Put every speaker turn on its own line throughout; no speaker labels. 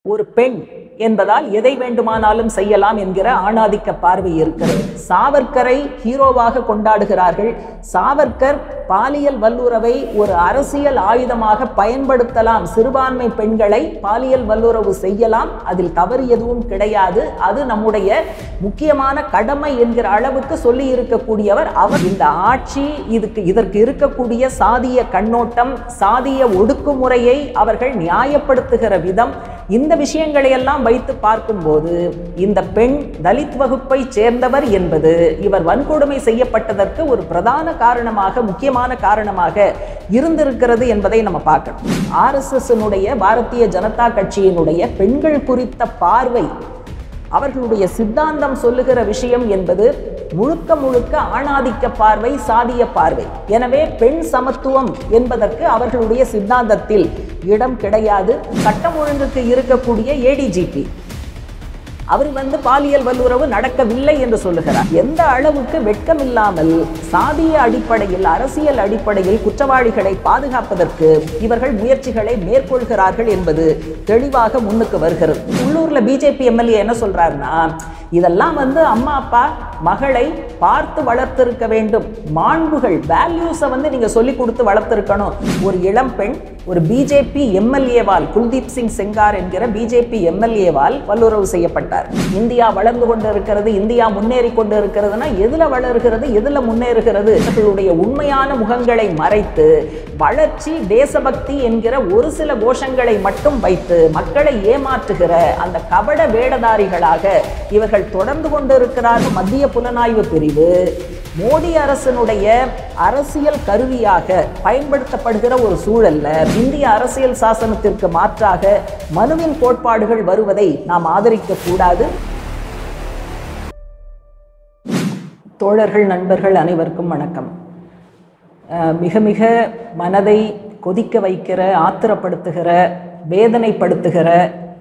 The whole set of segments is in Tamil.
ஒரு பெண் என்பதால் எதை வேண்டுமானாலும் செய்யலாம் என்கிற ஆணாதிக்க பார்வை இருக்கிறது சாவர்கரை ஹீரோவாக கொண்டாடுகிறார்கள் சாவர்கர் பாலியல் வல்லுறவை ஒரு அரசியல் ஆயுதமாக பயன்படுத்தலாம் சிறுபான்மை பெண்களை பாலியல் வல்லுறவு செய்யலாம் அதில் தவறு எதுவும் கிடையாது அது நம்முடைய முக்கியமான கடமை என்கிற அளவுக்கு சொல்லி இருக்கக்கூடியவர் அவர் இந்த ஆட்சி இதுக்கு இதற்கு இருக்கக்கூடிய சாதிய கண்ணோட்டம் சாதிய ஒடுக்குமுறையை அவர்கள் நியாயப்படுத்துகிற விதம் இந்த விஷயங்களை எல்லாம் வைத்து பார்க்கும்போது இந்த பெண் தலித் வகுப்பை சேர்ந்தவர் என்பது இவர் வன்கொடுமை செய்யப்பட்டதற்கு ஒரு பிரதான காரணமாக முக்கியமான காரணமாக இருந்திருக்கிறது என்பதை நம்ம பார்க்கணும் ஆர்எஸ்எஸ்னுடைய பாரதிய ஜனதா கட்சியினுடைய பெண்கள் குறித்த பார்வை அவர்களுடைய சித்தாந்தம் சொல்லுகிற விஷயம் என்பது முழுக்க முழுக்க ஆணாதிக்க பார்வை சாதிய பார்வை எனவே பெண் சமத்துவம் என்பதற்கு அவர்களுடைய சித்தாந்தத்தில் இடம் கிடையாது சட்டம் ஒழுங்குக்கு இருக்கக்கூடிய ஏடிஜிபி அவர் வந்து பாலியல் வல்லுறவு நடக்கவில்லை என்று சொல்லுகிறார் எந்த அளவுக்கு வெட்கமில்லாமல் சாதிய அடிப்படையில் அரசியல் அடிப்படையில் குற்றவாளிகளை பாதுகாப்பதற்கு இவர்கள் முயற்சிகளை மேற்கொள்கிறார்கள் என்பது தெளிவாக முன்னுக்கு வருகிறது உள்ளூர்ல பிஜேபி எம்எல்ஏ என்ன சொல்றாருன்னா இதெல்லாம் வந்து அம்மா அப்பா மகளை பார்த்து வளர்த்திருக்க வேண்டும் மாண்புகள் வேல்யூஸை வந்து நீங்க சொல்லி கொடுத்து வளர்த்திருக்கணும் ஒரு இளம் பெண் ஒரு பிஜேபி எம்எல்ஏவால் குல்தீப் சிங் செங்கார் என்கிற பிஜேபி எம்எல்ஏவால் வல்லுறவு செய்யப்பட்டார் இந்தியா வளர்ந்து கொண்டு இருக்கிறது இந்தியா முன்னேறி கொண்டு இருக்கிறதுனா எதுல வளர்கிறது எதுல முன்னேறுகிறது இவர்களுடைய உண்மையான முகங்களை மறைத்து வளர்ச்சி தேசபக்தி என்கிற ஒரு சில கோஷங்களை மட்டும் வைத்து மக்களை ஏமாற்றுகிற அந்த கபட வேடதாரிகளாக இவர்கள் தொடர்ந்து கொண்டு இருக்கிறார்கள் மத்திய புலனாய்வு பிரிவு மோடி அரசினுடைய அரசியல் கருவியாக பயன்படுத்தப்படுகிற ஒரு சூழல்ல இந்திய அரசியல் சாசனத்திற்கு மாற்றாக மனுவின் கோட்பாடுகள் வருவதை நாம் ஆதரிக்க கூடாது தோழர்கள் நண்பர்கள் அனைவருக்கும் வணக்கம் அஹ் மிக மிக மனதை கொதிக்க வைக்கிற ஆத்திரப்படுத்துகிற வேதனைப்படுத்துகிற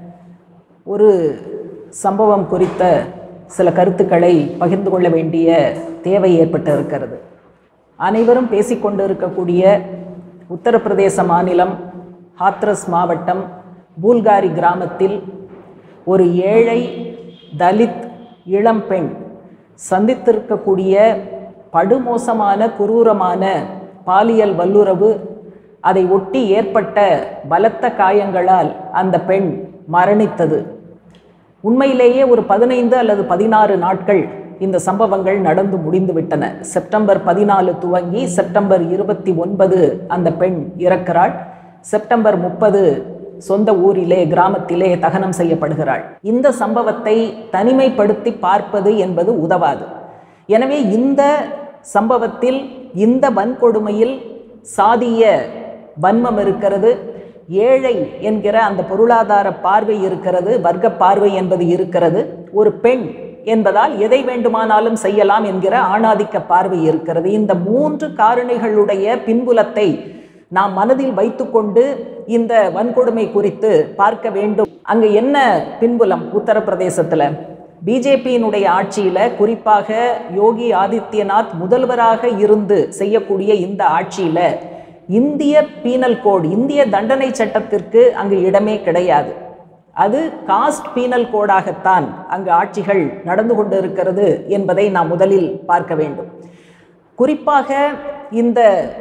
ஒரு சம்பவம் குறித்த சில கருத்துக்களை பகிர்ந்து கொள்ள வேண்டிய தேவை ஏற்பட்டு இருக்கிறது அனைவரும் பேசிக்கொண்டு இருக்கக்கூடிய உத்தரப்பிரதேச மாநிலம் ஹாத்ரஸ் மாவட்டம் பூல்காரி கிராமத்தில் ஒரு ஏழை தலித் இளம்பெண் சந்தித்திருக்கக்கூடிய படுமோசமான குரூரமான பாலியல் வல்லுறவு அதை ஒட்டி ஏற்பட்ட பலத்த காயங்களால் அந்த பெண் மரணித்தது உண்மையிலேயே ஒரு பதினைந்து அல்லது பதினாறு நாட்கள் இந்த சம்பவங்கள் நடந்து முடிந்துவிட்டன செப்டம்பர் பதினாலு துவங்கி செப்டம்பர் இருபத்தி ஒன்பது அந்த பெண் இறக்கிறாள் செப்டம்பர் முப்பது சொந்த ஊரிலே கிராமத்திலே தகனம் செய்யப்படுகிறாள் இந்த சம்பவத்தை தனிமைப்படுத்தி பார்ப்பது என்பது உதவாது எனவே இந்த சம்பவத்தில் இந்த வன்கொடுமையில் சாதிய வன்மம் இருக்கிறது ஏழை என்கிற அந்த பொருளாதார பார்வை இருக்கிறது வர்க்க பார்வை என்பது இருக்கிறது ஒரு பெண் என்பதால் எதை வேண்டுமானாலும் செய்யலாம் என்கிற ஆணாதிக்க பார்வை இருக்கிறது இந்த மூன்று காரணிகளுடைய பின்புலத்தை நாம் மனதில் வைத்துக்கொண்டு இந்த வன்கொடுமை குறித்து பார்க்க வேண்டும் அங்கு என்ன பின்புலம் உத்தரப்பிரதேசத்துல பிஜேபியினுடைய ஆட்சியில குறிப்பாக யோகி ஆதித்யநாத் முதல்வராக இருந்து செய்யக்கூடிய இந்த ஆட்சியில இந்திய பீனல் கோட் இந்திய தண்டனை சட்டத்திற்கு அங்கு இடமே கிடையாது அது காஸ்ட் பீனல் கோடாகத்தான் அங்கு ஆட்சிகள் நடந்து கொண்டு இருக்கிறது என்பதை நாம் முதலில் பார்க்க வேண்டும் குறிப்பாக இந்த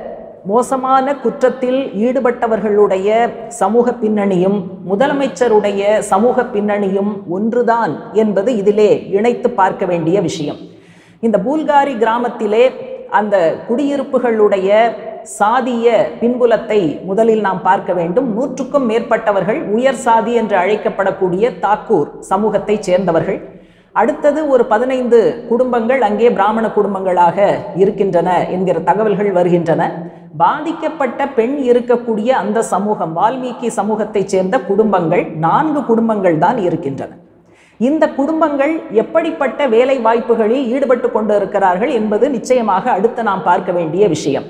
மோசமான குற்றத்தில் ஈடுபட்டவர்களுடைய சமூக பின்னணியும் முதலமைச்சருடைய சமூக பின்னணியும் ஒன்றுதான் என்பது இதிலே இணைத்து பார்க்க வேண்டிய விஷயம் இந்த பூல்காரி கிராமத்திலே அந்த குடியிருப்புகளுடைய சாதிய பின்புலத்தை முதலில் நாம் பார்க்க வேண்டும் நூற்றுக்கும் மேற்பட்டவர்கள் உயர் சாதி என்று அழைக்கப்படக்கூடிய தாக்கூர் சமூகத்தைச் சேர்ந்தவர்கள் அடுத்தது ஒரு பதினைந்து குடும்பங்கள் அங்கே பிராமண குடும்பங்களாக இருக்கின்றன என்கிற தகவல்கள் வருகின்றன பாதிக்கப்பட்ட பெண் இருக்கக்கூடிய அந்த சமூகம் வால்மீகி சமூகத்தைச் சேர்ந்த குடும்பங்கள் நான்கு குடும்பங்கள் தான் இருக்கின்றன இந்த குடும்பங்கள் எப்படிப்பட்ட வேலை வாய்ப்புகளில் ஈடுபட்டு கொண்டு இருக்கிறார்கள் என்பது நிச்சயமாக அடுத்து நாம் பார்க்க வேண்டிய விஷயம்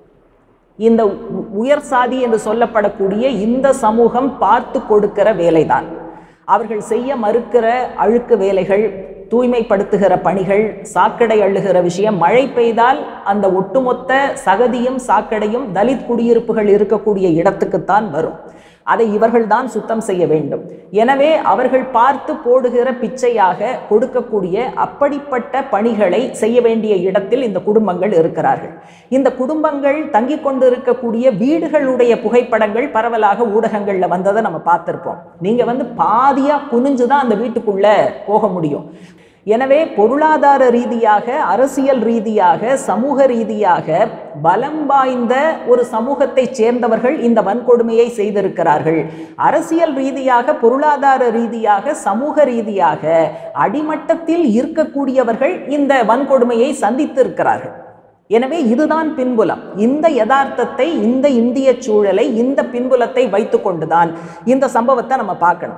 இந்த உ- உயர் சாதி என்று சொல்லப்படக்கூடிய இந்த சமூகம் பார்த்து கொடுக்கிற வேலைதான் அவர்கள் செய்ய மறுக்கிற அழுக்கு வேலைகள் தூய்மைப்படுத்துகிற பணிகள் சாக்கடை அள்ளுகிற விஷயம் மழை பெய்தால் அந்த ஒட்டுமொத்த சகதியும் சாக்கடையும் தலித் குடியிருப்புகள் இருக்கக்கூடிய இடத்துக்குத்தான் வரும் அதை இவர்கள்தான் சுத்தம் செய்ய வேண்டும் எனவே அவர்கள் பார்த்து போடுகிற பிச்சையாக கொடுக்கக்கூடிய அப்படிப்பட்ட பணிகளை செய்ய வேண்டிய இடத்தில் இந்த குடும்பங்கள் இருக்கிறார்கள் இந்த குடும்பங்கள் தங்கிக் கொண்டு இருக்கக்கூடிய வீடுகளுடைய புகைப்படங்கள் பரவலாக ஊடகங்கள்ல வந்ததை நம்ம பார்த்திருப்போம் நீங்க வந்து பாதியா குனிஞ்சு தான் அந்த வீட்டுக்குள்ள போக முடியும் எனவே பொருளாதார ரீதியாக அரசியல் ரீதியாக சமூக ரீதியாக பலம் வாய்ந்த ஒரு சமூகத்தைச் சேர்ந்தவர்கள் இந்த வன்கொடுமையை செய்திருக்கிறார்கள் அரசியல் ரீதியாக பொருளாதார ரீதியாக சமூக ரீதியாக அடிமட்டத்தில் இருக்கக்கூடியவர்கள் இந்த வன்கொடுமையை சந்தித்திருக்கிறார்கள் எனவே இதுதான் பின்புலம் இந்த யதார்த்தத்தை இந்த இந்திய சூழலை இந்த பின்புலத்தை வைத்துக்கொண்டுதான் இந்த சம்பவத்தை நம்ம பார்க்கணும்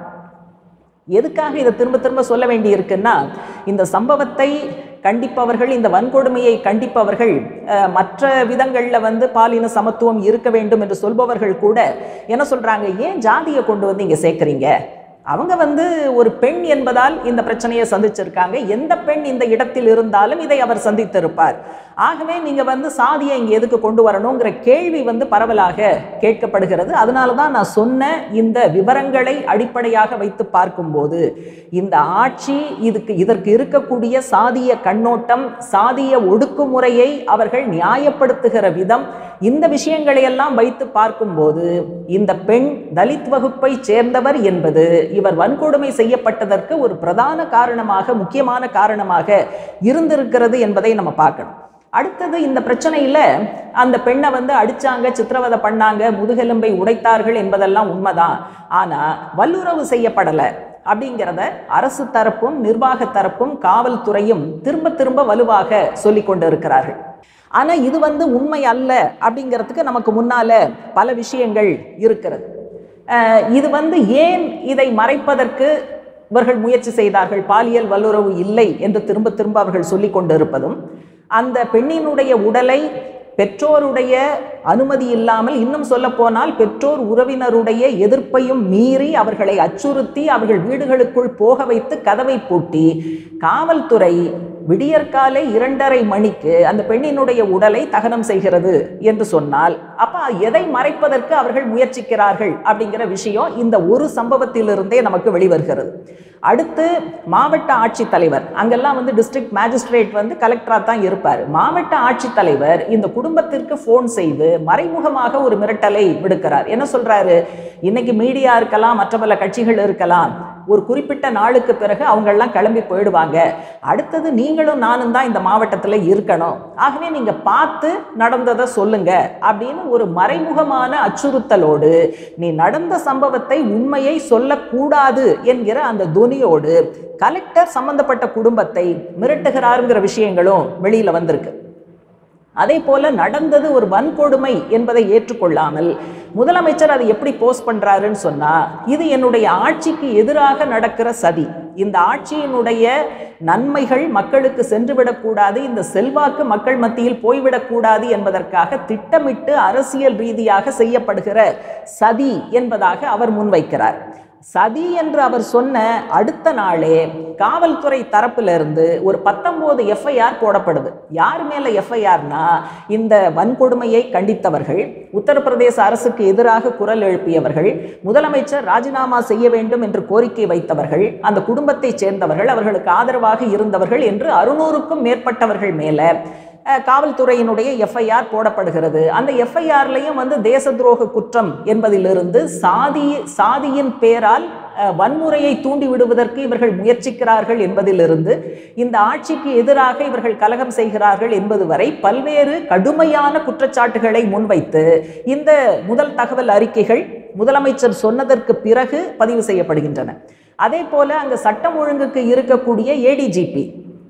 எதுக்காக இதை திரும்ப திரும்ப சொல்ல வேண்டி இருக்குன்னா இந்த சம்பவத்தை கண்டிப்பவர்கள் இந்த வன்கொடுமையை கண்டிப்பவர்கள் அஹ், மற்ற விதங்களில் வந்து பாலின சமத்துவம் இருக்க வேண்டும் என்று சொல்பவர்கள் கூட என்ன சொல்றாங்க ஏன் ஜாதியை கொண்டு வந்து இங்கே சேர்க்குறீங்க அவங்க வந்து ஒரு பெண் என்பதால் இந்த பிரச்சனையை சந்திச்சிருக்காங்க எந்த பெண் இந்த இடத்தில் இருந்தாலும் இதை அவர் சந்தித்திருப்பார் ஆகவே நீங்க வந்து சாதியை இங்க எதுக்கு கொண்டு வரணுங்கிற கேள்வி வந்து பரவலாக கேட்கப்படுகிறது அதனால தான் நான் சொன்ன இந்த விவரங்களை அடிப்படையாக வைத்து பார்க்கும்போது இந்த ஆட்சி இதுக்கு இதற்கு இருக்கக்கூடிய சாதிய கண்ணோட்டம் சாதிய ஒடுக்குமுறையை அவர்கள் நியாயப்படுத்துகிற விதம் இந்த விஷயங்களை எல்லாம் வைத்து பார்க்கும்போது இந்த பெண் தலித் வகுப்பை சேர்ந்தவர் என்பது இவர் வன்கொடுமை செய்யப்பட்டதற்கு ஒரு பிரதான காரணமாக முக்கியமான காரணமாக இருந்திருக்கிறது என்பதை நம்ம பார்க்கணும் அடுத்தது இந்த பிரச்சனையில அந்த பெண்ணை வந்து அடிச்சாங்க சித்திரவதை பண்ணாங்க முதுகெலும்பை உடைத்தார்கள் என்பதெல்லாம் உண்மைதான் ஆனா வல்லுறவு செய்யப்படலை அப்படிங்கிறத அரசு தரப்பும் நிர்வாக தரப்பும் காவல்துறையும் திரும்ப திரும்ப வலுவாக சொல்லிக் கொண்டு இருக்கிறார்கள் ஆனா இது வந்து உண்மை அல்ல அப்படிங்கிறதுக்கு நமக்கு முன்னால பல விஷயங்கள் இருக்கிறது அஹ் இது வந்து ஏன் இதை மறைப்பதற்கு இவர்கள் முயற்சி செய்தார்கள் பாலியல் வல்லுறவு இல்லை என்று திரும்ப திரும்ப அவர்கள் சொல்லிக் கொண்டிருப்பதும் அந்த பெண்ணினுடைய உடலை பெற்றோருடைய அனுமதி இல்லாமல் இன்னும் சொல்ல போனால் பெற்றோர் உறவினருடைய எதிர்ப்பையும் மீறி அவர்களை அச்சுறுத்தி அவர்கள் வீடுகளுக்குள் போக வைத்து கதவை பூட்டி காவல்துறை விடியற்காலை இரண்டரை மணிக்கு அந்த பெண்ணினுடைய உடலை தகனம் செய்கிறது என்று சொன்னால் அப்ப எதை மறைப்பதற்கு அவர்கள் முயற்சிக்கிறார்கள் அப்படிங்கிற விஷயம் இந்த ஒரு சம்பவத்திலிருந்தே நமக்கு வெளிவருகிறது அடுத்து மாவட்ட ஆட்சித்தலைவர் அங்கெல்லாம் வந்து டிஸ்ட்ரிக்ட் மேஜிஸ்ட்ரேட் வந்து கலெக்டரா தான் இருப்பார் மாவட்ட ஆட்சித்தலைவர் இந்த குடும்பத்திற்கு ஃபோன் செய்து மறைமுகமாக ஒரு மிரட்டலை விடுக்கிறார் என்ன சொல்றாரு இன்னைக்கு மீடியா இருக்கலாம் மற்ற பல கட்சிகள் இருக்கலாம் ஒரு குறிப்பிட்ட நாளுக்கு பிறகு அவங்கெல்லாம் கிளம்பி போயிடுவாங்க அடுத்தது நீங்களும் நானும் தான் இந்த மாவட்டத்தில் இருக்கணும் ஆகவே நீங்க பார்த்து நடந்ததை சொல்லுங்க அப்படின்னு ஒரு மறைமுகமான அச்சுறுத்தலோடு நீ நடந்த சம்பவத்தை உண்மையை சொல்லக்கூடாது என்கிற அந்த துனியோடு கலெக்டர் சம்பந்தப்பட்ட குடும்பத்தை மிரட்டுகிறாருங்கிற விஷயங்களும் வெளியில வந்திருக்கு அதே போல நடந்தது ஒரு வன்கொடுமை என்பதை ஏற்றுக்கொள்ளாமல் முதலமைச்சர் அதை எப்படி போஸ்ட் பண்றாருன்னு சொன்னா இது என்னுடைய ஆட்சிக்கு எதிராக நடக்கிற சதி இந்த ஆட்சியினுடைய நன்மைகள் மக்களுக்கு சென்றுவிடக்கூடாது இந்த செல்வாக்கு மக்கள் மத்தியில் போய்விடக்கூடாது என்பதற்காக திட்டமிட்டு அரசியல் ரீதியாக செய்யப்படுகிற சதி என்பதாக அவர் முன்வைக்கிறார் சதி என்று அவர் சொன்ன அடுத்த நாளே காவல்துறை தரப்பிலிருந்து ஒரு பத்தொன்பது எஃப்ஐஆர் போடப்படுது யார் மேல எஃப்ஐஆர்னா இந்த வன்கொடுமையை கண்டித்தவர்கள் உத்தரப்பிரதேச அரசுக்கு எதிராக குரல் எழுப்பியவர்கள் முதலமைச்சர் ராஜினாமா செய்ய வேண்டும் என்று கோரிக்கை வைத்தவர்கள் அந்த குடும்பத்தைச் சேர்ந்தவர்கள் அவர்களுக்கு ஆதரவாக இருந்தவர்கள் என்று அறுநூறுக்கும் மேற்பட்டவர்கள் மேல அஹ், காவல்துறையினுடைய எஃப்ஐஆர் போடப்படுகிறது அந்த எஃப்ஐஆர்லையும் வந்து தேச துரோக குற்றம் என்பதிலிருந்து சாதி சாதியின் பேரால் அஹ், வன்முறையை தூண்டி விடுவதற்கு இவர்கள் முயற்சிக்கிறார்கள் என்பதிலிருந்து இந்த ஆட்சிக்கு எதிராக இவர்கள் கலகம் செய்கிறார்கள் என்பது வரை பல்வேறு கடுமையான குற்றச்சாட்டுகளை முன்வைத்து இந்த முதல் தகவல் அறிக்கைகள் முதலமைச்சர் சொன்னதற்கு பிறகு பதிவு செய்யப்படுகின்றன அதே போல அங்க சட்டம் ஒழுங்குக்கு இருக்கக்கூடிய ஏடிஜிபி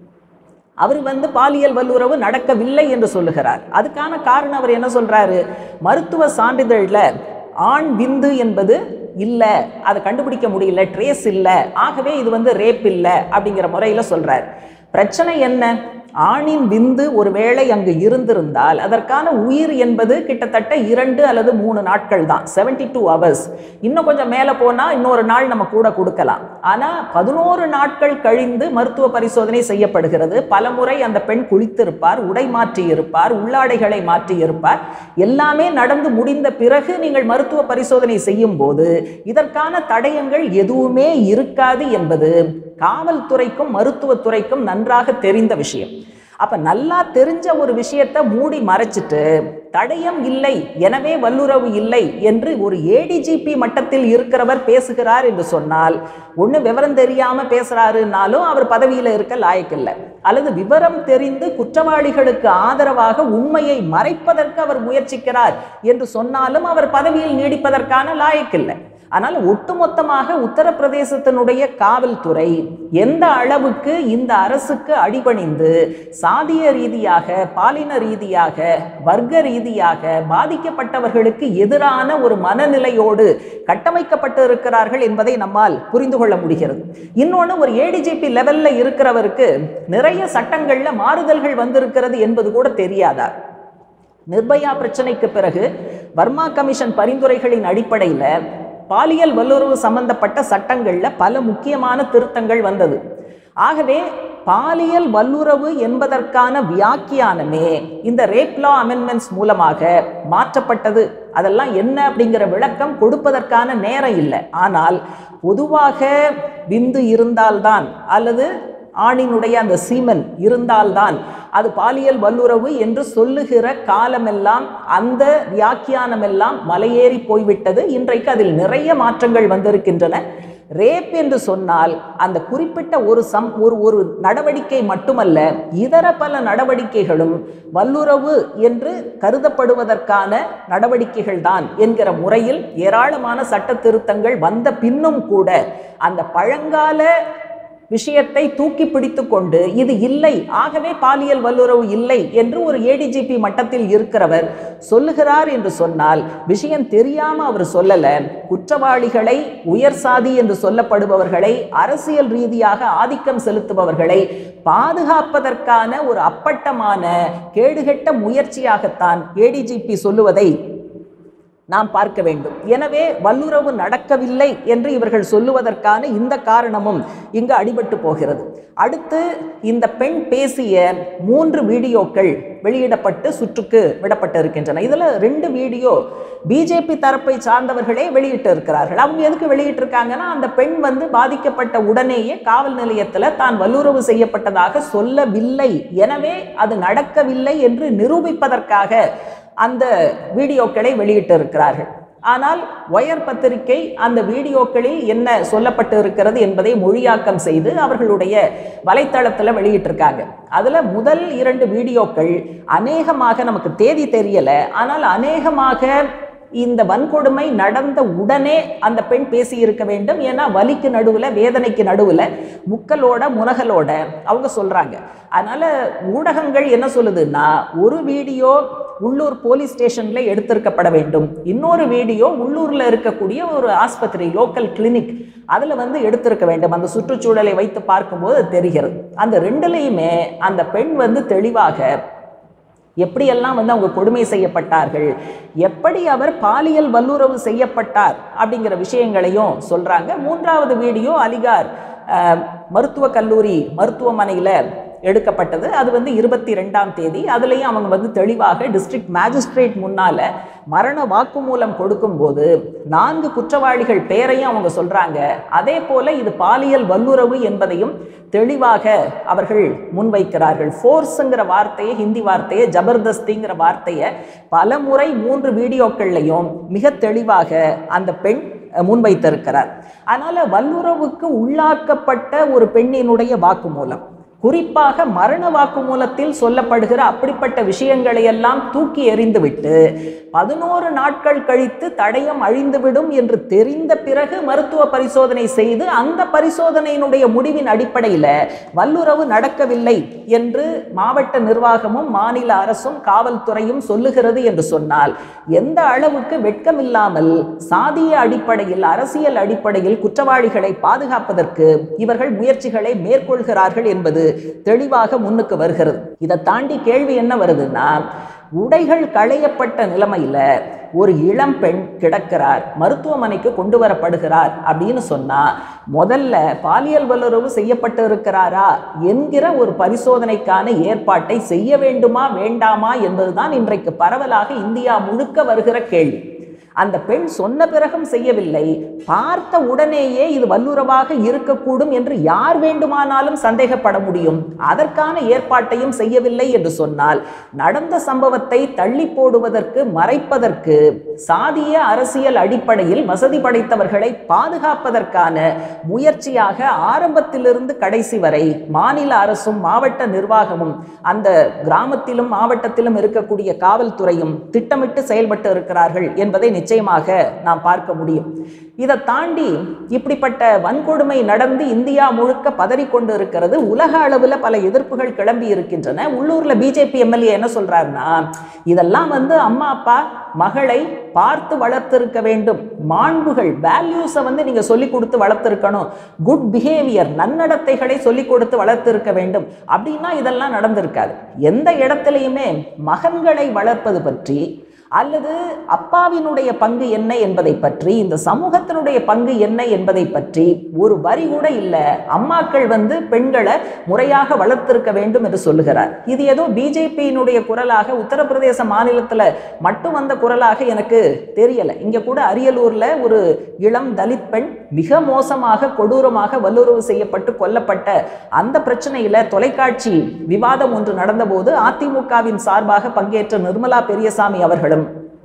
அவர் வந்து பாலியல் வல்லுறவு நடக்கவில்லை என்று சொல்லுகிறார் அதுக்கான காரணம் அவர் என்ன சொல்றாரு மருத்துவ சான்றிதழ்ல ஆண் விந்து என்பது இல்லை அதை கண்டுபிடிக்க முடியல ட்ரேஸ் இல்லை ஆகவே இது வந்து ரேப் இல்லை அப்படிங்கிற முறையில் சொல்றார் பிரச்சனை என்ன ஆணின் விந்து ஒருவேளை அங்கு இருந்திருந்தால் அதற்கான உயிர் என்பது கிட்டத்தட்ட இரண்டு அல்லது மூணு நாட்கள் தான் செவன்டி டூ ஹவர்ஸ் இன்னும் கொஞ்சம் மேலே போனால் இன்னொரு நாள் நம்ம கூட கொடுக்கலாம் ஆனால் பதினோரு நாட்கள் கழிந்து மருத்துவ பரிசோதனை செய்யப்படுகிறது பல முறை அந்த பெண் குளித்திருப்பார் உடை மாற்றி இருப்பார் உள்ளாடைகளை மாற்றி இருப்பார் எல்லாமே நடந்து முடிந்த பிறகு நீங்கள் மருத்துவ பரிசோதனை செய்யும் போது இதற்கான தடயங்கள் எதுவுமே இருக்காது என்பது காவல்துறைக்கும் மருத்துவத்துறைக்கும் நன்றாக தெரிந்த விஷயம் அப்ப நல்லா தெரிஞ்ச ஒரு விஷயத்தை மூடி மறைச்சிட்டு தடயம் இல்லை எனவே வல்லுறவு இல்லை என்று ஒரு ஏடிஜிபி மட்டத்தில் இருக்கிறவர் பேசுகிறார் என்று சொன்னால் ஒண்ணு விவரம் தெரியாம பேசுறாருன்னாலும் அவர் பதவியில இருக்க லாயக்கில்லை அல்லது விவரம் தெரிந்து குற்றவாளிகளுக்கு ஆதரவாக உண்மையை மறைப்பதற்கு அவர் முயற்சிக்கிறார் என்று சொன்னாலும் அவர் பதவியில் நீடிப்பதற்கான லாயக்கில்லை ஆனால் ஒட்டுமொத்தமாக உத்தரப்பிரதேசத்தினுடைய காவல்துறை எந்த அளவுக்கு இந்த அரசுக்கு அடிபணிந்து சாதிய ரீதியாக பாலின ரீதியாக வர்க்க ரீதியாக பாதிக்கப்பட்டவர்களுக்கு எதிரான ஒரு மனநிலையோடு கட்டமைக்கப்பட்டு இருக்கிறார்கள் என்பதை நம்மால் புரிந்து கொள்ள முடிகிறது இன்னொன்று ஒரு ஏடிஜிபி லெவல்ல இருக்கிறவருக்கு நிறைய சட்டங்கள்ல மாறுதல்கள் வந்திருக்கிறது என்பது கூட தெரியாதா நிர்பயா பிரச்சனைக்கு பிறகு வர்மா கமிஷன் பரிந்துரைகளின் அடிப்படையில் பாலியல் வல்லுறவு சம்பந்தப்பட்ட சட்டங்கள்ல பல முக்கியமான திருத்தங்கள் வந்தது ஆகவே பாலியல் வல்லுறவு என்பதற்கான வியாக்கியானமே இந்த ரேப் லா அமெண்ட்மெண்ட்ஸ் மூலமாக மாற்றப்பட்டது அதெல்லாம் என்ன அப்படிங்கிற விளக்கம் கொடுப்பதற்கான நேரம் இல்லை ஆனால் பொதுவாக விந்து இருந்தால்தான் அல்லது ஆணினுடைய அந்த சீமன் இருந்தால்தான் அது பாலியல் வல்லுறவு என்று சொல்லுகிற காலமெல்லாம் அந்த வியாக்கியானமெல்லாம் மலையேறி போய்விட்டது இன்றைக்கு அதில் நிறைய மாற்றங்கள் வந்திருக்கின்றன ரேப் என்று சொன்னால் அந்த குறிப்பிட்ட ஒரு சம் ஒரு ஒரு நடவடிக்கை மட்டுமல்ல இதர பல நடவடிக்கைகளும் வல்லுறவு என்று கருதப்படுவதற்கான நடவடிக்கைகள் தான் என்கிற முறையில் ஏராளமான சட்ட திருத்தங்கள் வந்த பின்னும் கூட அந்த பழங்கால விஷயத்தை தூக்கி பிடித்து கொண்டு இது இல்லை ஆகவே பாலியல் வல்லுறவு இல்லை என்று ஒரு ஏடிஜிபி மட்டத்தில் இருக்கிறவர் சொல்லுகிறார் என்று சொன்னால் விஷயம் தெரியாம அவர் சொல்லல குற்றவாளிகளை உயர் சாதி என்று சொல்லப்படுபவர்களை அரசியல் ரீதியாக ஆதிக்கம் செலுத்துபவர்களை பாதுகாப்பதற்கான ஒரு அப்பட்டமான கேடுகெட்ட முயற்சியாகத்தான் ஏடிஜிபி சொல்லுவதை நாம் பார்க்க வேண்டும் எனவே வல்லுறவு நடக்கவில்லை என்று இவர்கள் சொல்லுவதற்கான இந்த காரணமும் இங்கு அடிபட்டு போகிறது அடுத்து இந்த பெண் பேசிய மூன்று வீடியோக்கள் வெளியிடப்பட்டு சுற்றுக்கு விடப்பட்டு இருக்கின்றன இதுல ரெண்டு வீடியோ பிஜேபி தரப்பை சார்ந்தவர்களே வெளியிட்டு இருக்கிறார்கள் அவங்க எதுக்கு வெளியிட்டிருக்காங்கன்னா அந்த பெண் வந்து பாதிக்கப்பட்ட உடனேயே காவல் நிலையத்துல தான் வல்லுறவு செய்யப்பட்டதாக சொல்லவில்லை எனவே அது நடக்கவில்லை என்று நிரூபிப்பதற்காக அந்த வீடியோக்களை வெளியிட்டு இருக்கிறார்கள் ஆனால் ஒயர் பத்திரிகை அந்த வீடியோக்களில் என்ன சொல்லப்பட்டு இருக்கிறது என்பதை மொழியாக்கம் செய்து அவர்களுடைய வலைத்தளத்தில் வெளியிட்டிருக்காங்க அதில் முதல் இரண்டு வீடியோக்கள் அநேகமாக நமக்கு தேதி தெரியல ஆனால் அநேகமாக இந்த வன்கொடுமை நடந்த உடனே அந்த பெண் பேசி இருக்க வேண்டும் ஏன்னா வலிக்கு நடுவில் வேதனைக்கு நடுவில் முக்கலோட முனகலோட அவங்க சொல்றாங்க அதனால ஊடகங்கள் என்ன சொல்லுதுன்னா ஒரு வீடியோ உள்ளூர் போலீஸ் ஸ்டேஷன்ல எடுத்திருக்கப்பட வேண்டும் இன்னொரு வீடியோ உள்ளூர்ல இருக்கக்கூடிய ஒரு ஆஸ்பத்திரி லோக்கல் கிளினிக் அதுல வந்து எடுத்திருக்க வேண்டும் அந்த சுற்றுச்சூழலை வைத்து பார்க்கும்போது அது தெரிகிறது அந்த ரெண்டுலையுமே அந்த பெண் வந்து தெளிவாக எப்படியெல்லாம் வந்து அவங்க கொடுமை செய்யப்பட்டார்கள் எப்படி அவர் பாலியல் வல்லுறவு செய்யப்பட்டார் அப்படிங்கிற விஷயங்களையும் சொல்றாங்க மூன்றாவது வீடியோ அலிகார் அஹ், மருத்துவக் கல்லூரி மருத்துவமனையில் எடுக்கப்பட்டது அது வந்து இருபத்தி ரெண்டாம் தேதி அதுலேயும் அவங்க வந்து தெளிவாக டிஸ்ட்ரிக்ட் மேஜிஸ்ட்ரேட் முன்னால மரண வாக்குமூலம் கொடுக்கும்போது நான்கு குற்றவாளிகள் பேரையும் அவங்க சொல்றாங்க அதே போல இது பாலியல் வல்லுறவு என்பதையும் தெளிவாக அவர்கள் முன்வைக்கிறார்கள் ஃபோர்ஸுங்கிற வார்த்தையை ஹிந்தி வார்த்தையை ஜபர்தஸ்திங்கிற வார்த்தையை பல முறை மூன்று வீடியோக்கள்லையும் மிக தெளிவாக அந்த பெண் அஹ், முன்வைத்திருக்கிறார் அதனால வல்லுறவுக்கு உள்ளாக்கப்பட்ட ஒரு பெண்ணினுடைய வாக்குமூலம் குறிப்பாக மரண வாக்குமூலத்தில் சொல்லப்படுகிற அப்படிப்பட்ட விஷயங்களை எல்லாம் தூக்கி எறிந்துவிட்டு பதினோரு நாட்கள் கழித்து தடயம் அழிந்துவிடும் என்று தெரிந்த பிறகு மருத்துவ பரிசோதனை செய்து அந்த பரிசோதனையினுடைய முடிவின் அடிப்படையில் வல்லுறவு நடக்கவில்லை என்று மாவட்ட நிர்வாகமும் மாநில அரசும் காவல்துறையும் சொல்லுகிறது என்று சொன்னால் எந்த அளவுக்கு வெட்கமில்லாமல் சாதிய அடிப்படையில் அரசியல் அடிப்படையில் குற்றவாளிகளை பாதுகாப்பதற்கு இவர்கள் முயற்சிகளை மேற்கொள்கிறார்கள் என்பது தெளிவாக முன்னுக்கு வருகிறது இதை தாண்டி கேள்வி என்ன வருதுன்னா உடைகள் களையப்பட்ட நிலைமையில ஒரு இளம் பெண் கிடக்கிறார் மருத்துவமனைக்கு கொண்டு வரப்படுகிறார் அப்படின்னு சொன்னா முதல்ல பாலியல் வல்லுறவு செய்யப்பட்டு இருக்கிறாரா என்கிற ஒரு பரிசோதனைக்கான ஏற்பாட்டை செய்ய வேண்டுமா வேண்டாமா என்பதுதான் இன்றைக்கு பரவலாக இந்தியா முழுக்க வருகிற கேள்வி அந்த பெண் சொன்ன பிறகும் செய்யவில்லை பார்த்த உடனேயே இது வல்லுறவாக இருக்கக்கூடும் என்று யார் வேண்டுமானாலும் சந்தேகப்பட முடியும் அதற்கான ஏற்பாட்டையும் செய்யவில்லை என்று சொன்னால் நடந்த சம்பவத்தை தள்ளி போடுவதற்கு மறைப்பதற்கு சாதிய அரசியல் அடிப்படையில் வசதி படைத்தவர்களை பாதுகாப்பதற்கான முயற்சியாக ஆரம்பத்திலிருந்து கடைசி வரை மாநில அரசும் மாவட்ட நிர்வாகமும் அந்த கிராமத்திலும் மாவட்டத்திலும் இருக்கக்கூடிய காவல்துறையும் திட்டமிட்டு செயல்பட்டு இருக்கிறார்கள் என்பதை நிச்சயமாக நாம் பார்க்க முடியும் இதை தாண்டி இப்படிப்பட்ட வன்கொடுமை நடந்து இந்தியா முழுக்க பதறிக்கொண்டு இருக்கிறது உலக அளவில் பல எதிர்ப்புகள் கிளம்பி இருக்கின்றன உள்ளூர்ல பிஜேபி எம்எல்ஏ என்ன சொல்றாருன்னா இதெல்லாம் வந்து அம்மா அப்பா மகளை பார்த்து வளர்த்திருக்க வேண்டும் மாண்புகள் வேல்யூஸை வந்து நீங்க சொல்லி கொடுத்து வளர்த்திருக்கணும் குட் பிஹேவியர் நன்னடத்தைகளை சொல்லி கொடுத்து வளர்த்திருக்க வேண்டும் அப்படின்னா இதெல்லாம் நடந்திருக்காது எந்த இடத்துலையுமே மகன்களை வளர்ப்பது பற்றி அல்லது அப்பாவினுடைய பங்கு என்ன என்பதை பற்றி இந்த சமூகத்தினுடைய பங்கு என்ன என்பதை பற்றி ஒரு வரி கூட இல்லை அம்மாக்கள் வந்து பெண்களை முறையாக வளர்த்திருக்க வேண்டும் என்று சொல்லுகிறார் இது ஏதோ பிஜேபியினுடைய குரலாக உத்தரப்பிரதேச மாநிலத்தில் மட்டும் வந்த குரலாக எனக்கு தெரியலை இங்கே கூட அரியலூரில் ஒரு இளம் தலித் பெண் மிக மோசமாக கொடூரமாக வல்லுறவு செய்யப்பட்டு கொல்லப்பட்ட அந்த பிரச்சனையில் தொலைக்காட்சி விவாதம் ஒன்று நடந்தபோது அதிமுகவின் சார்பாக பங்கேற்ற நிர்மலா பெரியசாமி அவர்களும்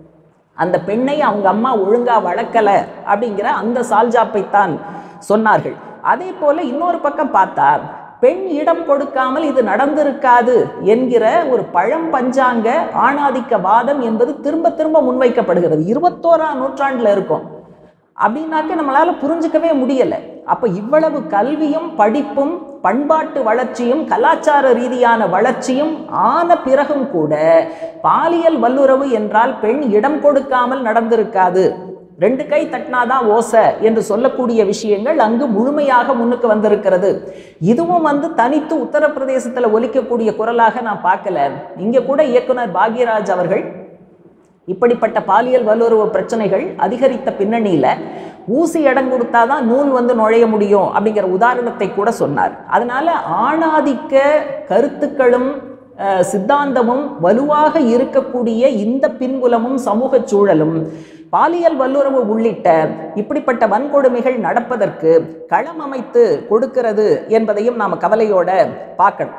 அந்த பெண்ணை அவங்க அம்மா ஒழுங்கா வளர்க்கல அப்படிங்கிற அந்த சால்ஜாப்பைத்தான் சொன்னார்கள் அதே போல இன்னொரு பக்கம் பார்த்தா பெண் இடம் கொடுக்காமல் இது நடந்திருக்காது என்கிற ஒரு பழம் பஞ்சாங்க ஆணாதிக்க வாதம் என்பது திரும்ப திரும்ப முன்வைக்கப்படுகிறது இருபத்தோராம் நூற்றாண்டுல இருக்கும் அப்படின்னாக்க நம்மளால புரிஞ்சுக்கவே முடியல அப்ப இவ்வளவு கல்வியும் படிப்பும் பண்பாட்டு வளர்ச்சியும் கலாச்சார ரீதியான வளர்ச்சியும் ஆன பிறகும் கூட பாலியல் வல்லுறவு என்றால் பெண் இடம் கொடுக்காமல் நடந்திருக்காது ரெண்டு கை தட்டினாதான் ஓசை என்று சொல்லக்கூடிய விஷயங்கள் அங்கு முழுமையாக முன்னுக்கு வந்திருக்கிறது இதுவும் வந்து தனித்து உத்தரப்பிரதேசத்தில் ஒலிக்கக்கூடிய குரலாக நான் பார்க்கல இங்க கூட இயக்குனர் பாக்யராஜ் அவர்கள் இப்படிப்பட்ட பாலியல் வல்லுறவு பிரச்சனைகள் அதிகரித்த பின்னணியில ஊசி இடம் கொடுத்தாதான் நூல் வந்து நுழைய முடியும் அப்படிங்கிற உதாரணத்தை கூட சொன்னார் அதனால ஆணாதிக்க கருத்துக்களும் அஹ், சித்தாந்தமும் வலுவாக இருக்கக்கூடிய இந்த பின்புலமும் சமூக சூழலும் பாலியல் வல்லுறவு உள்ளிட்ட இப்படிப்பட்ட வன்கொடுமைகள் நடப்பதற்கு களம் அமைத்து கொடுக்கிறது என்பதையும் நாம் கவலையோட பார்க்கணும்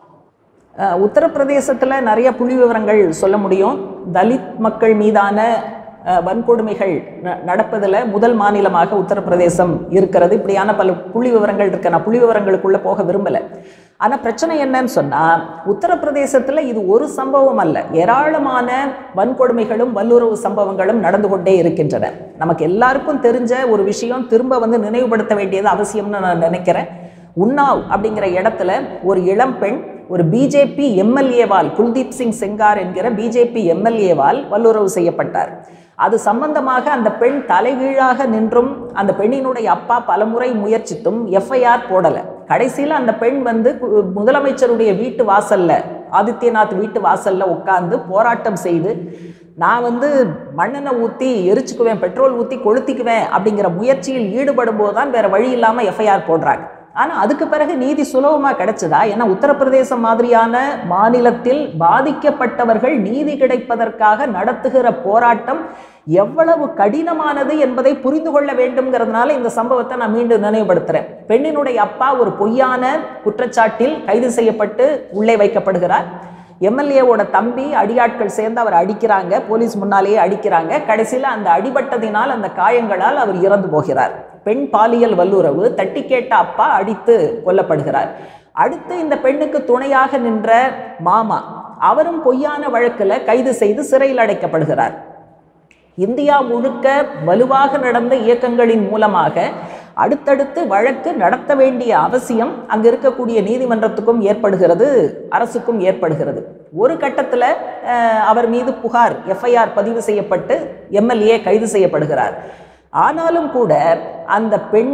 அஹ், உத்தரப்பிரதேசத்தில் நிறைய புள்ளி விவரங்கள் சொல்ல முடியும் தலித் மக்கள் மீதான அஹ், வன்கொடுமைகள் ந- நடப்பதில் முதல் மாநிலமாக உத்தரப்பிரதேசம் இருக்கிறது இப்படியான பல புள்ளி விவரங்கள் இருக்கு நான் புள்ளி விவரங்களுக்குள்ள போக விரும்பலை ஆனால் பிரச்சனை என்னன்னு சொன்னால் உத்தரப்பிரதேசத்தில் இது ஒரு சம்பவம் அல்ல ஏராளமான வன்கொடுமைகளும் வல்லுறவு சம்பவங்களும் நடந்து கொண்டே இருக்கின்றன நமக்கு எல்லாருக்கும் தெரிஞ்ச ஒரு விஷயம் திரும்ப வந்து நினைவுபடுத்த வேண்டியது அவசியம்னு நான் நினைக்கிறேன் உன்னாவ் அப்படிங்கிற இடத்துல ஒரு இளம் பெண் ஒரு பிஜேபி எம்எல்ஏவால் குல்தீப் சிங் செங்கார் என்கிற பிஜேபி எம்எல்ஏவால் வல்லுறவு செய்யப்பட்டார் அது சம்பந்தமாக அந்த பெண் தலைகீழாக நின்றும் அந்த பெண்ணினுடைய அப்பா பலமுறை முயற்சித்தும் எஃப்ஐஆர் போடலை கடைசியில் அந்த பெண் வந்து கு- முதலமைச்சருடைய வீட்டு வாசல்ல ஆதித்யநாத் வீட்டு வாசல்ல உட்கார்ந்து போராட்டம் செய்து நான் வந்து மண்ணெண்ணெய் ஊற்றி எரிச்சுக்குவேன் பெட்ரோல் ஊற்றி கொளுத்திக்குவேன் அப்படிங்கிற முயற்சியில் ஈடுபடும் போது தான் வேற வழி இல்லாமல் எஃப்ஐஆர் போடுறாங்க ஆனால் அதுக்கு பிறகு நீதி சுலபமாக கிடைச்சதா ஏன்னா உத்தரப்பிரதேசம் மாதிரியான மாநிலத்தில் பாதிக்கப்பட்டவர்கள் நீதி கிடைப்பதற்காக நடத்துகிற போராட்டம் எவ்வளவு கடினமானது என்பதை புரிந்து கொள்ள வேண்டும்ங்கிறதுனால இந்த சம்பவத்தை நான் மீண்டும் நினைவுபடுத்துறேன் பெண்ணினுடைய அப்பா ஒரு பொய்யான குற்றச்சாட்டில் கைது செய்யப்பட்டு உள்ளே வைக்கப்படுகிறார் எம்எல்ஏவோட தம்பி அடியாட்கள் சேர்ந்து அவர் அடிக்கிறாங்க போலீஸ் முன்னாலேயே அடிக்கிறாங்க கடைசியில் அந்த அடிபட்டதினால் அந்த காயங்களால் அவர் இறந்து போகிறார் பெண் பாலியல் வல்லுறவு தட்டி கேட்ட அப்பா அடித்து கொல்லப்படுகிறார் அடுத்து இந்த பெண்ணுக்கு துணையாக நின்ற மாமா அவரும் பொய்யான வழக்கில் கைது செய்து சிறையில் அடைக்கப்படுகிறார் இந்தியா முழுக்க வலுவாக நடந்த இயக்கங்களின் மூலமாக அடுத்தடுத்து வழக்கு நடத்த வேண்டிய அவசியம் அங்க இருக்கக்கூடிய நீதிமன்றத்துக்கும் ஏற்படுகிறது அரசுக்கும் ஏற்படுகிறது ஒரு கட்டத்தில் அவர் மீது புகார் எஃப்ஐஆர் பதிவு செய்யப்பட்டு எம்எல்ஏ கைது செய்யப்படுகிறார் ஆனாலும் கூட அந்த பெண்ணும்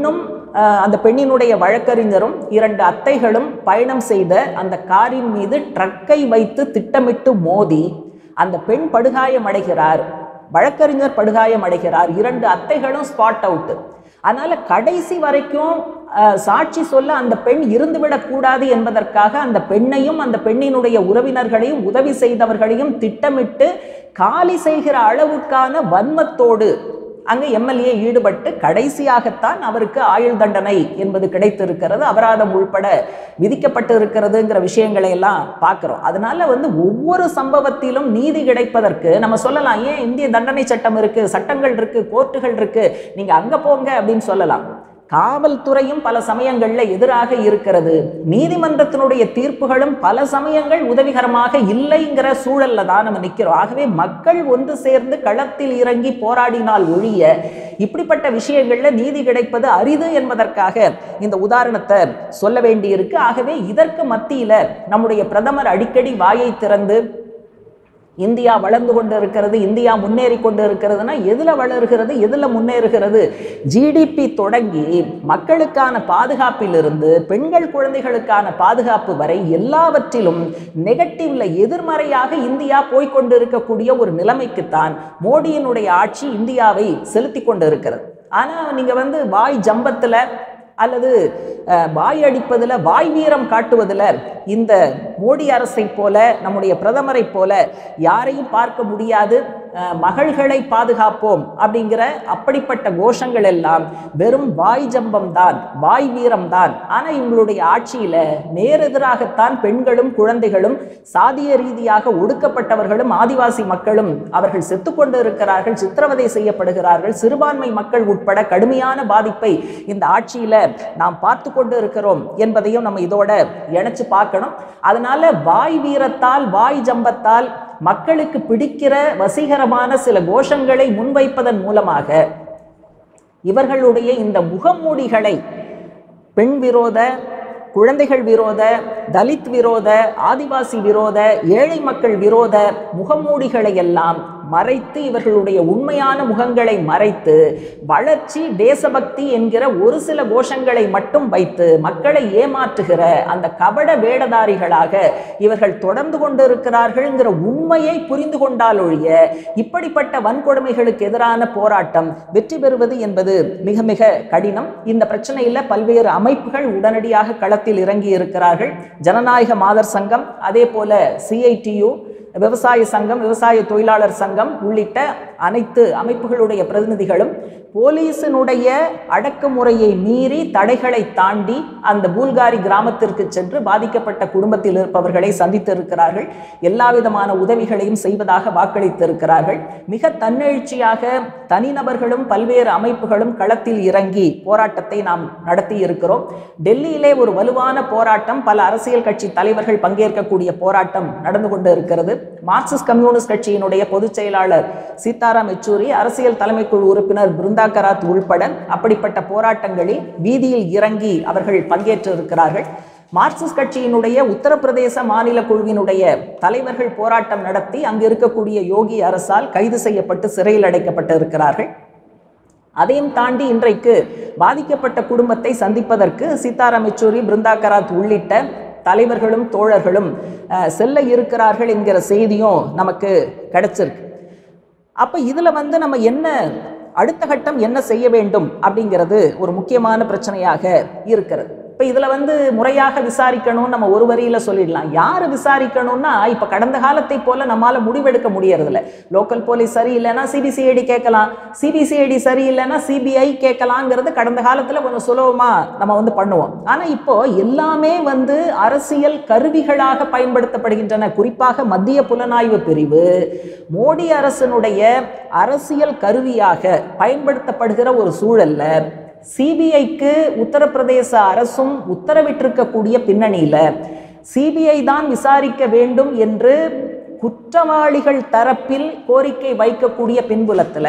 அஹ், அந்த பெண்ணினுடைய வழக்கறிஞரும் இரண்டு அத்தைகளும் பயணம் செய்த அந்த காரின் மீது ட்ரக்கை வைத்து திட்டமிட்டு மோதி அந்த பெண் படுகாயம் அடைகிறார் வழக்கறிஞர் படுகாயம் அடைகிறார் இரண்டு அத்தைகளும் ஸ்பாட் அவுட் அதனால கடைசி வரைக்கும் அஹ், சாட்சி சொல்ல அந்த பெண் இருந்துவிடக் கூடாது என்பதற்காக அந்த பெண்ணையும் அந்த பெண்ணினுடைய உறவினர்களையும் உதவி செய்தவர்களையும் திட்டமிட்டு காலி செய்கிற அளவுக்கான வன்மத்தோடு அங்கு எம்எல்ஏ ஈடுபட்டு கடைசியாகத்தான் அவருக்கு ஆயுள் தண்டனை என்பது கிடைத்திருக்கிறது அபராதம் உள்பட விதிக்கப்பட்டு இருக்கிறதுங்கிற விஷயங்களை எல்லாம் பார்க்கிறோம் அதனால வந்து ஒவ்வொரு சம்பவத்திலும் நீதி கிடைப்பதற்கு நம்ம சொல்லலாம் ஏன் இந்திய தண்டனை சட்டம் இருக்கு சட்டங்கள் இருக்கு கோர்ட்டுகள் இருக்கு நீங்க அங்க போங்க அப்படின்னு சொல்லலாம் காவல்துறையும் பல சமயங்கள்ல எதிராக இருக்கிறது நீதிமன்றத்தினுடைய தீர்ப்புகளும் பல சமயங்கள் உதவிகரமாக இல்லைங்கிற சூழல்ல தான் நம்ம நிக்கிறோம் ஆகவே மக்கள் ஒன்று சேர்ந்து களத்தில் இறங்கி போராடினால் ஒழிய இப்படிப்பட்ட விஷயங்கள்ல நீதி கிடைப்பது அரிது என்பதற்காக இந்த உதாரணத்தை சொல்ல வேண்டியிருக்கு ஆகவே இதற்கு மத்தியில நம்முடைய பிரதமர் அடிக்கடி வாயை திறந்து இந்தியா வளர்ந்து கொண்டு இருக்கிறது இந்தியா முன்னேறி கொண்டு இருக்கிறதுனா எதுல வளர்கிறது எதுல முன்னேறுகிறது ஜிடிபி தொடங்கி மக்களுக்கான பாதுகாப்பிலிருந்து பெண்கள் குழந்தைகளுக்கான பாதுகாப்பு வரை எல்லாவற்றிலும் நெகட்டிவ்ல எதிர்மறையாக இந்தியா போய்க்கொண்டு இருக்கக்கூடிய ஒரு நிலைமைக்குத்தான் மோடியினுடைய ஆட்சி இந்தியாவை செலுத்தி கொண்டு இருக்கிறது ஆனா நீங்க வந்து வாய் ஜம்பத்துல அல்லது அஹ், வாய் அடிப்பதில் வாய் வீரம் காட்டுவதில் இந்த மோடி அரசை போல நம்முடைய பிரதமரை போல யாரையும் பார்க்க முடியாது அஹ், மகள்களை பாதுகாப்போம் அப்படிங்கிற அப்படிப்பட்ட கோஷங்கள் எல்லாம் வெறும் வாய் ஜம்பம் தான் வாய் வீரம் தான் ஆனால் இவங்களுடைய ஆட்சியில நேரெதிராகத்தான் பெண்களும் குழந்தைகளும் சாதிய ரீதியாக ஒடுக்கப்பட்டவர்களும் ஆதிவாசி மக்களும் அவர்கள் செத்துக்கொண்டு இருக்கிறார்கள் சித்திரவதை செய்யப்படுகிறார்கள் சிறுபான்மை மக்கள் உட்பட கடுமையான பாதிப்பை இந்த ஆட்சியில நாம் பார்த்து கொண்டு இருக்கிறோம் என்பதையும் நம்ம இதோட இணைச்சு பார்க்கணும் அதனால வாய் வீரத்தால் வாய் ஜம்பத்தால் மக்களுக்கு பிடிக்கிற வசீகரமான சில கோஷங்களை முன்வைப்பதன் மூலமாக இவர்களுடைய இந்த முகமூடிகளை பெண் விரோத குழந்தைகள் விரோத தலித் விரோத ஆதிவாசி விரோத ஏழை மக்கள் விரோத முகமூடிகளை எல்லாம் மறைத்து இவர்களுடைய உண்மையான முகங்களை மறைத்து வளர்ச்சி தேசபக்தி என்கிற ஒரு சில கோஷங்களை மட்டும் வைத்து மக்களை ஏமாற்றுகிற அந்த கபட வேடதாரிகளாக இவர்கள் தொடர்ந்து கொண்டிருக்கிறார்கள்ங்கிற உண்மையை புரிந்து கொண்டால் ஒழிய இப்படிப்பட்ட வன்கொடுமைகளுக்கு எதிரான போராட்டம் வெற்றி பெறுவது என்பது மிக மிக கடினம் இந்த பிரச்சனையில் பல்வேறு அமைப்புகள் உடனடியாக களத்தில் இறங்கி இருக்கிறார்கள் ஜனநாயக மாதர் சங்கம் அதே போல சிஐடியு விவசாய சங்கம் விவசாய தொழிலாளர் சங்கம் உள்ளிட்ட அனைத்து அமைப்புகளுடைய பிரதிநிதிகளும் போலீசினுடைய அடக்குமுறையை மீறி தடைகளை தாண்டி அந்த பூல்காரி கிராமத்திற்கு சென்று பாதிக்கப்பட்ட குடும்பத்தில் இருப்பவர்களை சந்தித்திருக்கிறார்கள் எல்லா விதமான உதவிகளையும் செய்வதாக வாக்களித்திருக்கிறார்கள் மிக தன்னெழுச்சியாக தனிநபர்களும் பல்வேறு அமைப்புகளும் களத்தில் இறங்கி போராட்டத்தை நாம் நடத்தி இருக்கிறோம் டெல்லியிலே ஒரு வலுவான போராட்டம் பல அரசியல் கட்சி தலைவர்கள் பங்கேற்கக்கூடிய போராட்டம் நடந்து கொண்டு இருக்கிறது மார்க்சிஸ்ட் கம்யூனிஸ்ட் கட்சியினுடைய பொதுச் செயலாளர் சீதாராம் யெச்சூரி அரசியல் தலைமைக்குழு உறுப்பினர் பிருந்தா கராத் உள்பட அப்படிப்பட்ட போராட்டங்களில் வீதியில் இறங்கி அவர்கள் பங்கேற்றிருக்கிறார்கள் மார்க்சிஸ்ட் கட்சியினுடைய உத்தரப்பிரதேச மாநில குழுவினுடைய தலைவர்கள் போராட்டம் நடத்தி அங்கு இருக்கக்கூடிய யோகி அரசால் கைது செய்யப்பட்டு சிறையில் அடைக்கப்பட்டு இருக்கிறார்கள் அதையும் தாண்டி இன்றைக்கு பாதிக்கப்பட்ட குடும்பத்தை சந்திப்பதற்கு சீதாராம் யெச்சூரி பிருந்தா கராத் உள்ளிட்ட தலைவர்களும் தோழர்களும் அஹ், செல்ல இருக்கிறார்கள் என்கிற செய்தியும் நமக்கு கிடைச்சிருக்கு அப்ப இதுல வந்து நம்ம என்ன அடுத்த கட்டம் என்ன செய்ய வேண்டும் அப்படிங்கிறது ஒரு முக்கியமான பிரச்சனையாக இருக்கிறது இப்போ இதில் வந்து முறையாக விசாரிக்கணும் நம்ம ஒரு வரியில சொல்லிடலாம் யார் விசாரிக்கணும்னா இப்போ கடந்த காலத்தை போல நம்மால முடிவெடுக்க முடியறதில்ல லோக்கல் போலீஸ் சரியில்லைன்னா சிபிசிஐடி கேட்கலாம் சிபிசிஐடி சரியில்லைன்னா சிபிஐ கேட்கலாங்கிறது கடந்த காலத்தில் கொஞ்சம் சுலபமாக நம்ம வந்து பண்ணுவோம் ஆனால் இப்போ எல்லாமே வந்து அரசியல் கருவிகளாக பயன்படுத்தப்படுகின்றன குறிப்பாக மத்திய புலனாய்வு பிரிவு மோடி அரசினுடைய அரசியல் கருவியாக பயன்படுத்தப்படுகிற ஒரு சூழல்ல சிபிஐக்கு உத்தரப்பிரதேச அரசும் உத்தரவிட்டிருக்கக்கூடிய பின்னணியில சிபிஐ தான் விசாரிக்க வேண்டும் என்று குற்றவாளிகள் தரப்பில் கோரிக்கை வைக்கக்கூடிய பின்புலத்துல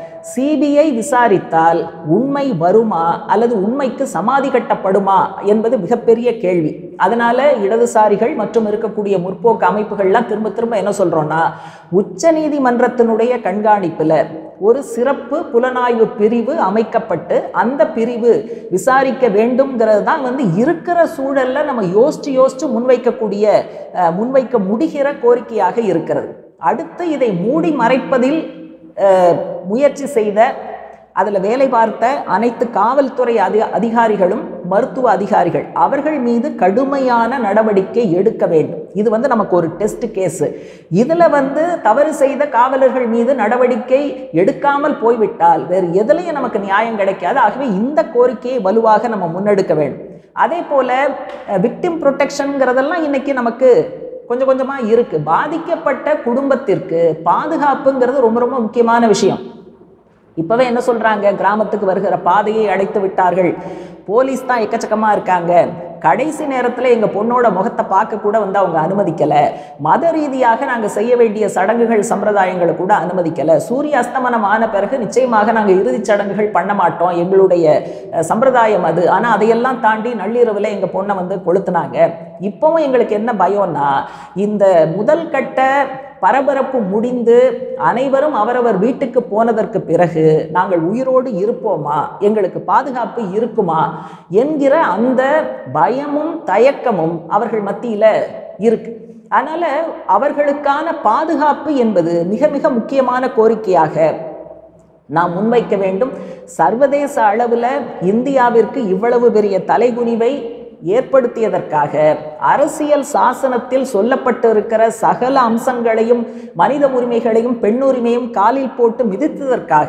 சிபிஐ விசாரித்தால் உண்மை வருமா அல்லது உண்மைக்கு சமாதி கட்டப்படுமா என்பது மிகப்பெரிய கேள்வி அதனால இடதுசாரிகள் மற்றும் இருக்கக்கூடிய முற்போக்கு அமைப்புகள்லாம் திரும்ப திரும்ப என்ன சொல்றோம்னா உச்ச நீதிமன்றத்தினுடைய கண்காணிப்புல ஒரு சிறப்பு புலனாய்வு பிரிவு அமைக்கப்பட்டு அந்த பிரிவு விசாரிக்க வேண்டும்ங்கிறது தான் வந்து இருக்கிற சூழல்ல நம்ம யோசிச்சு யோசிச்சு முன்வைக்கக்கூடிய அஹ், முன்வைக்க முடிகிற கோரிக்கையாக இருக்கிறது அடுத்து இதை மூடி மறைப்பதில் அஹ், முயற்சி செய்த அதில் வேலை பார்த்த அனைத்து காவல்துறை அதி அதிகாரிகளும் மருத்துவ அதிகாரிகள் அவர்கள் மீது கடுமையான நடவடிக்கை எடுக்க வேண்டும் இது வந்து நமக்கு ஒரு டெஸ்ட் கேஸு இதில் வந்து தவறு செய்த காவலர்கள் மீது நடவடிக்கை எடுக்காமல் போய்விட்டால் வேறு எதுலையும் நமக்கு நியாயம் கிடைக்காது ஆகவே இந்த கோரிக்கையை வலுவாக நம்ம முன்னெடுக்க வேண்டும் அதே போல விக்டிம் ப்ரொடெக்ஷனுங்கிறதெல்லாம் இன்னைக்கு நமக்கு கொஞ்சம் கொஞ்சமாக இருக்கு பாதிக்கப்பட்ட குடும்பத்திற்கு பாதுகாப்புங்கிறது ரொம்ப ரொம்ப முக்கியமான விஷயம் இப்பவே என்ன சொல்றாங்க கிராமத்துக்கு வருகிற பாதையை அடைத்து விட்டார்கள் போலீஸ் தான் எக்கச்சக்கமா இருக்காங்க கடைசி நேரத்தில் எங்க பொண்ணோட முகத்தை பார்க்க கூட வந்து அவங்க அனுமதிக்கல மத ரீதியாக நாங்க செய்ய வேண்டிய சடங்குகள் சம்பிரதாயங்களை கூட அனுமதிக்கல சூரிய அஸ்தமனம் ஆன பிறகு நிச்சயமாக நாங்க இறுதிச் சடங்குகள் பண்ண மாட்டோம் எங்களுடைய அஹ், சம்பிரதாயம் அது ஆனா அதையெல்லாம் தாண்டி நள்ளிரவுல எங்க பொண்ணை வந்து கொளுத்துனாங்க இப்பவும் எங்களுக்கு என்ன பயம்னா இந்த முதல் கட்ட பரபரப்பு முடிந்து அனைவரும் அவரவர் வீட்டுக்கு போனதற்கு பிறகு நாங்கள் உயிரோடு இருப்போமா எங்களுக்கு பாதுகாப்பு இருக்குமா என்கிற அந்த பயமும் தயக்கமும் அவர்கள் மத்தியில இருக்கு அதனால அவர்களுக்கான பாதுகாப்பு என்பது மிக மிக முக்கியமான கோரிக்கையாக நாம் முன்வைக்க வேண்டும் சர்வதேச அளவில் இந்தியாவிற்கு இவ்வளவு பெரிய தலைகுனிவை ஏற்படுத்தியதற்காக அரசியல் சாசனத்தில் சொல்லப்பட்டிருக்கிற சகல அம்சங்களையும் மனித உரிமைகளையும் பெண்ணுரிமையும் காலில் போட்டு மிதித்ததற்காக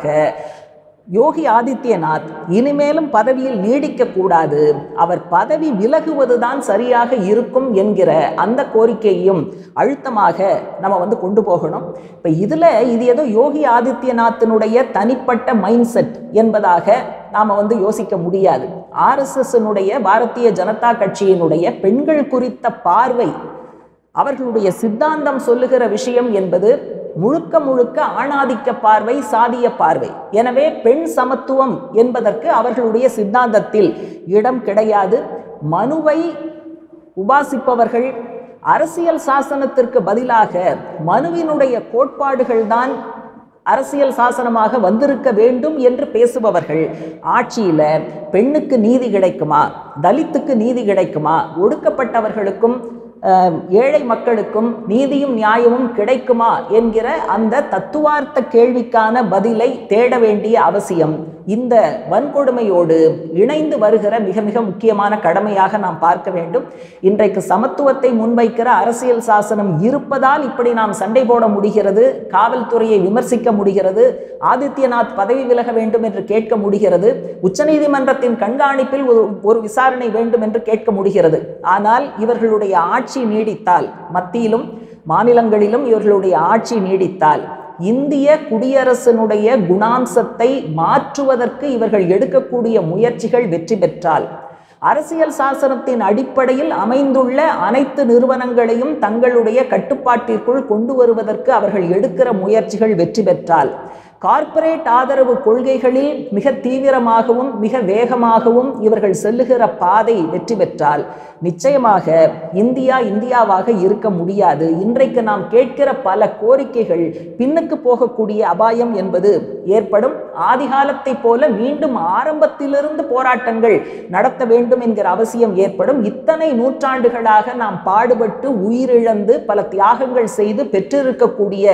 யோகி ஆதித்யநாத் இனிமேலும் பதவியில் நீடிக்க கூடாது அவர் பதவி விலகுவதுதான் சரியாக இருக்கும் என்கிற அந்த கோரிக்கையையும் அழுத்தமாக நம்ம வந்து கொண்டு போகணும் இப்போ இதில் இது ஏதோ யோகி ஆதித்யநாத்தினுடைய தனிப்பட்ட மைண்ட் செட் என்பதாக நாம் வந்து யோசிக்க முடியாது ஆர்எஸ்எஸ்னுடைய பாரதிய ஜனதா கட்சியினுடைய பெண்கள் குறித்த பார்வை அவர்களுடைய சித்தாந்தம் சொல்லுகிற விஷயம் என்பது முழுக்க முழுக்க ஆணாதிக்க பார்வை சாதிய பார்வை எனவே பெண் சமத்துவம் என்பதற்கு அவர்களுடைய சித்தாந்தத்தில் இடம் கிடையாது மனுவை உபாசிப்பவர்கள் அரசியல் சாசனத்திற்கு பதிலாக மனுவினுடைய கோட்பாடுகள் தான் அரசியல் சாசனமாக வந்திருக்க வேண்டும் என்று பேசுபவர்கள் ஆட்சியில பெண்ணுக்கு நீதி கிடைக்குமா தலித்துக்கு நீதி கிடைக்குமா ஒடுக்கப்பட்டவர்களுக்கும் அஹ், ஏழை மக்களுக்கும் நீதியும் நியாயமும் கிடைக்குமா என்கிற அந்த தத்துவார்த்த கேள்விக்கான பதிலை தேட வேண்டிய அவசியம் இந்த வன்கொடுமையோடு இணைந்து வருகிற மிக மிக முக்கியமான கடமையாக நாம் பார்க்க வேண்டும் இன்றைக்கு சமத்துவத்தை முன்வைக்கிற அரசியல் சாசனம் இருப்பதால் இப்படி நாம் சண்டை போட முடிகிறது காவல்துறையை விமர்சிக்க முடிகிறது ஆதித்யநாத் பதவி விலக வேண்டும் என்று கேட்க முடிகிறது உச்சநீதிமன்றத்தின் கண்காணிப்பில் ஒரு ஒரு விசாரணை வேண்டும் என்று கேட்க முடிகிறது ஆனால் இவர்களுடைய ஆட்சி நீடித்தால் மத்தியிலும் மாநிலங்களிலும் இவர்களுடைய ஆட்சி நீடித்தால் இந்திய குடியரசனுடைய குணாம்சத்தை மாற்றுவதற்கு இவர்கள் எடுக்கக்கூடிய முயற்சிகள் வெற்றி பெற்றால் அரசியல் சாசனத்தின் அடிப்படையில் அமைந்துள்ள அனைத்து நிறுவனங்களையும் தங்களுடைய கட்டுப்பாட்டிற்குள் கொண்டு வருவதற்கு அவர்கள் எடுக்கிற முயற்சிகள் வெற்றி பெற்றால் கார்ப்பரேட் ஆதரவு கொள்கைகளில் மிக தீவிரமாகவும் மிக வேகமாகவும் இவர்கள் செல்லுகிற பாதை வெற்றி பெற்றால் நிச்சயமாக இந்தியா இந்தியாவாக இருக்க முடியாது இன்றைக்கு நாம் கேட்கிற பல கோரிக்கைகள் பின்னுக்கு போகக்கூடிய அபாயம் என்பது ஏற்படும் ஆதிகாலத்தை போல மீண்டும் ஆரம்பத்திலிருந்து போராட்டங்கள் நடத்த வேண்டும் என்கிற அவசியம் ஏற்படும் இத்தனை நூற்றாண்டுகளாக நாம் பாடுபட்டு உயிரிழந்து பல தியாகங்கள் செய்து பெற்றிருக்கக்கூடிய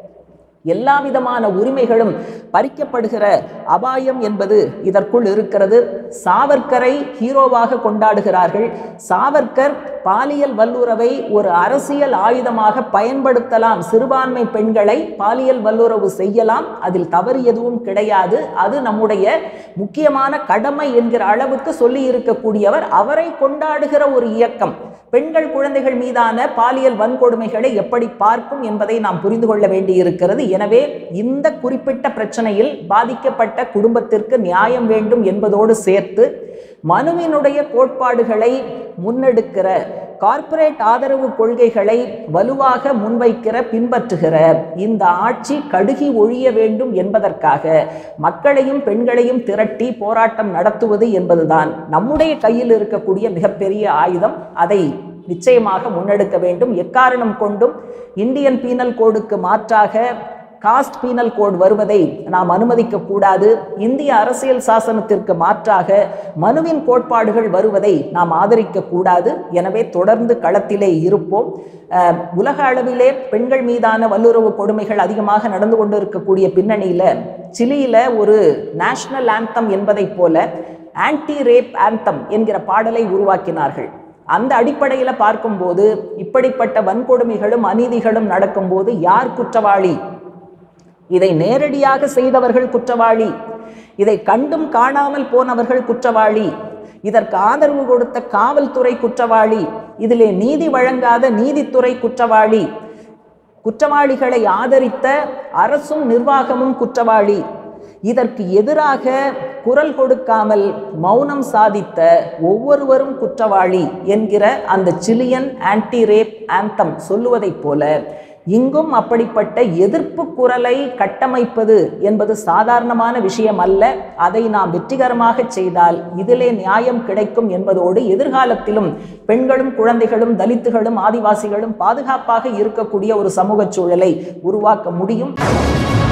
எல்லா விதமான உரிமைகளும் பறிக்கப்படுகிற அபாயம் என்பது இதற்குள் இருக்கிறது சாவர்க்கரை ஹீரோவாக கொண்டாடுகிறார்கள் சாவர்க்கர் பாலியல் வல்லுறவை ஒரு அரசியல் ஆயுதமாக பயன்படுத்தலாம் சிறுபான்மை பெண்களை பாலியல் வல்லுறவு செய்யலாம் அதில் தவறு எதுவும் கிடையாது அது நம்முடைய முக்கியமான கடமை என்கிற அளவுக்கு சொல்லி இருக்கக்கூடியவர் அவரை கொண்டாடுகிற ஒரு இயக்கம் பெண்கள் குழந்தைகள் மீதான பாலியல் வன்கொடுமைகளை எப்படி பார்க்கும் என்பதை நாம் புரிந்து கொள்ள வேண்டியிருக்கிறது எனவே இந்த குறிப்பிட்ட பிரச்சனையில் பாதிக்கப்பட்ட குடும்பத்திற்கு நியாயம் வேண்டும் என்பதோடு சேர்த்து மனுவினுடைய கோட்பாடுகளை முன்னெடுக்கிற கார்ப்பரேட் ஆதரவு கொள்கைகளை வலுவாக முன்வைக்கிற பின்பற்றுகிற இந்த ஆட்சி கடுகி ஒழிய வேண்டும் என்பதற்காக மக்களையும் பெண்களையும் திரட்டி போராட்டம் நடத்துவது என்பதுதான் நம்முடைய கையில் இருக்கக்கூடிய மிகப்பெரிய ஆயுதம் அதை நிச்சயமாக முன்னெடுக்க வேண்டும் எக்காரணம் கொண்டும் இந்தியன் பீனல் கோடுக்கு மாற்றாக காஸ்ட் பீனல் கோட் வருவதை நாம் அனுமதிக்க கூடாது இந்திய அரசியல் சாசனத்திற்கு மாற்றாக மனுவின் கோட்பாடுகள் வருவதை நாம் ஆதரிக்க கூடாது எனவே தொடர்ந்து களத்திலே இருப்போம் அஹ், உலக அளவிலே பெண்கள் மீதான வல்லுறவு கொடுமைகள் அதிகமாக நடந்து கொண்டு இருக்கக்கூடிய பின்னணியில சிலியில ஒரு நேஷனல் ஆந்தம் என்பதைப் போல ஆன்டி ரேப் ஆந்தம் என்கிற பாடலை உருவாக்கினார்கள் அந்த அடிப்படையில் பார்க்கும்போது இப்படிப்பட்ட வன்கொடுமைகளும் அநீதிகளும் நடக்கும்போது யார் குற்றவாளி இதை நேரடியாக செய்தவர்கள் குற்றவாளி இதை கண்டும் காணாமல் போனவர்கள் குற்றவாளி இதற்கு ஆதரவு கொடுத்த காவல்துறை குற்றவாளி இதிலே நீதி வழங்காத நீதித்துறை குற்றவாளி குற்றவாளிகளை ஆதரித்த அரசும் நிர்வாகமும் குற்றவாளி இதற்கு எதிராக குரல் கொடுக்காமல் மௌனம் சாதித்த ஒவ்வொருவரும் குற்றவாளி என்கிற அந்த சிலியன் ஆன்டி ரேப் ஆந்தம் சொல்லுவதைப் போல இங்கும் அப்படிப்பட்ட எதிர்ப்பு குரலை கட்டமைப்பது என்பது சாதாரணமான விஷயம் அல்ல அதை நாம் வெற்றிகரமாக செய்தால் இதிலே நியாயம் கிடைக்கும் என்பதோடு எதிர்காலத்திலும் பெண்களும் குழந்தைகளும் தலித்துகளும் ஆதிவாசிகளும் பாதுகாப்பாக இருக்கக்கூடிய ஒரு சமூக சூழலை உருவாக்க முடியும்